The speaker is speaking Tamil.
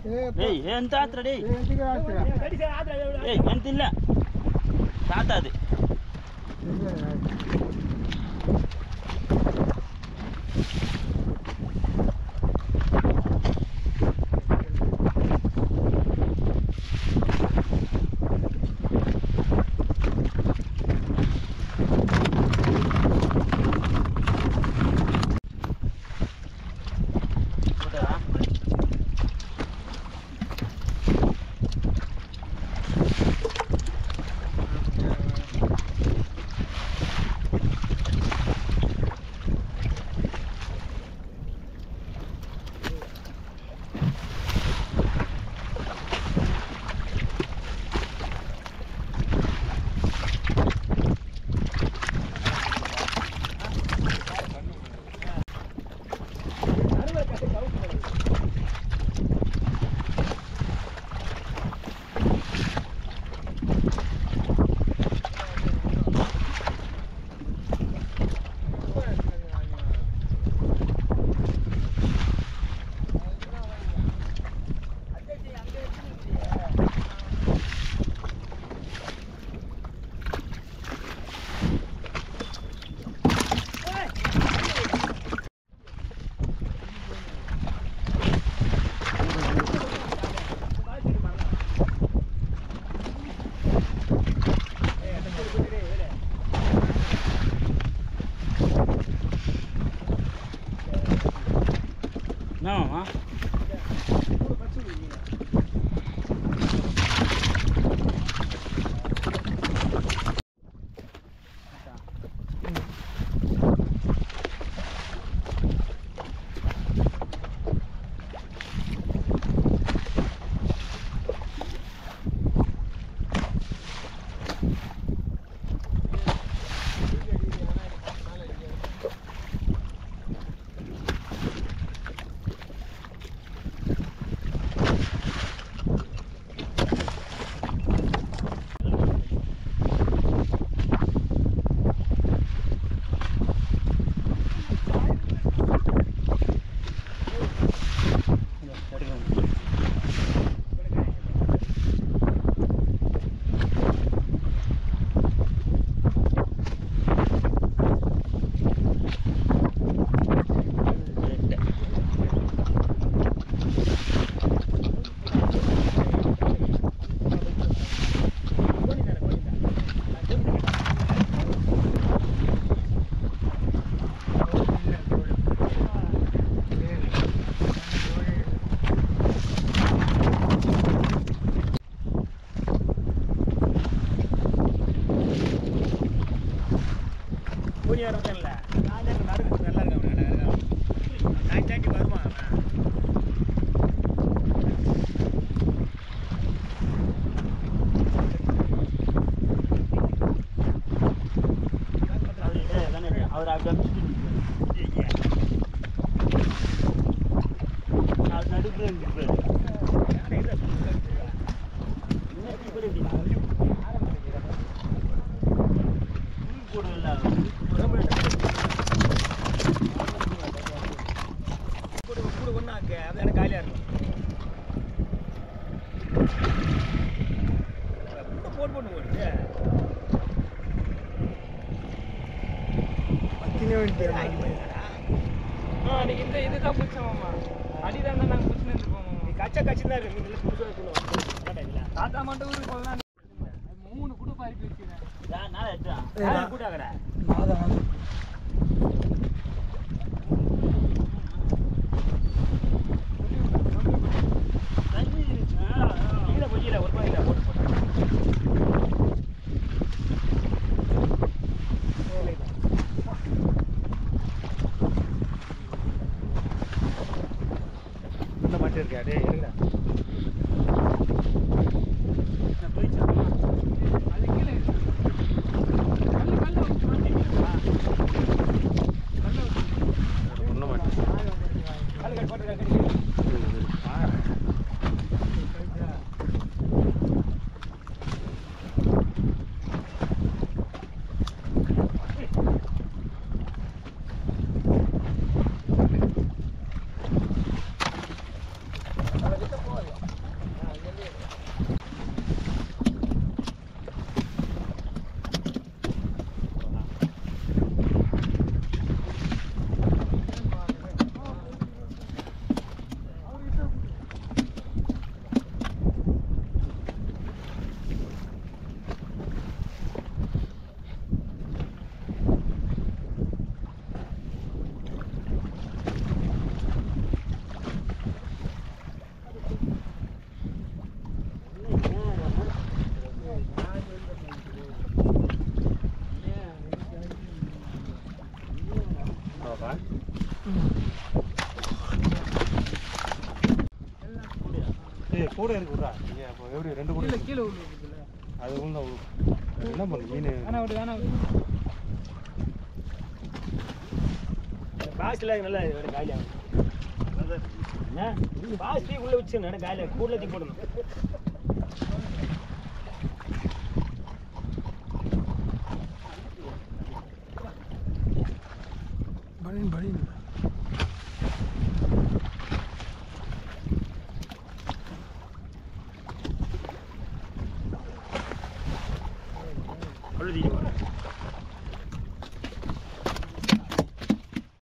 ಏಯ್ ಎಂತ ಹತ್ರ ಡೇ ಎಂತಿಗೆ ಆಗ್ತೀರಾ ಏಯ್ ಎಂತಿಲ್ಲ ತಾತದು என்னம்மா அவர் அப்படியே அது நடுப்புற பத்தினே வேண்டிய அன்னைக்கு இந்த இதுதான் பிடிச்சோம்மா அடிதான் தான் நாங்கள் பிடிச்சின்னு இருந்துருப்போம் கச்சா கச்சி தான் இருக்கு இதுல புதுசா இருக்கணும் தாத்தா மட்டும் ஊருக்கு போகலாம் மூணு கூட பறிப்பு வச்சுக்கிறேன் நான் எடுத்துறேன் கூட்டாங்கடா நாதான் கீழே பொய்யில ஒரு மாதிரி போட்டு போட்டு இந்த மட்டும் இருக்கா டேய் இருக்குடா அது கீழே இருக்கு. கல்லு கல்லு வச்சு மாட்டிக்கிட்டு. கல்லு வச்சு. ஒன்றும் மாட்டேன் கல் கட் போட்டுருக்கா அதை விட்டு போகாது. கூட இருக்கு விட்றா நீங்க அப்போ எப்படி ரெண்டு கூட கீழே கீழே விழுவுதுல்ல அது உள்ள என்ன பண்ணு மீன் வேணா விடு வேணா விடு பாஸ்ல நல்லா காலியாகும் என்ன பாஸ் தீ உள்ள வச்சு நான் காலியாக கூடல தீ போடணும் பனின் பனின்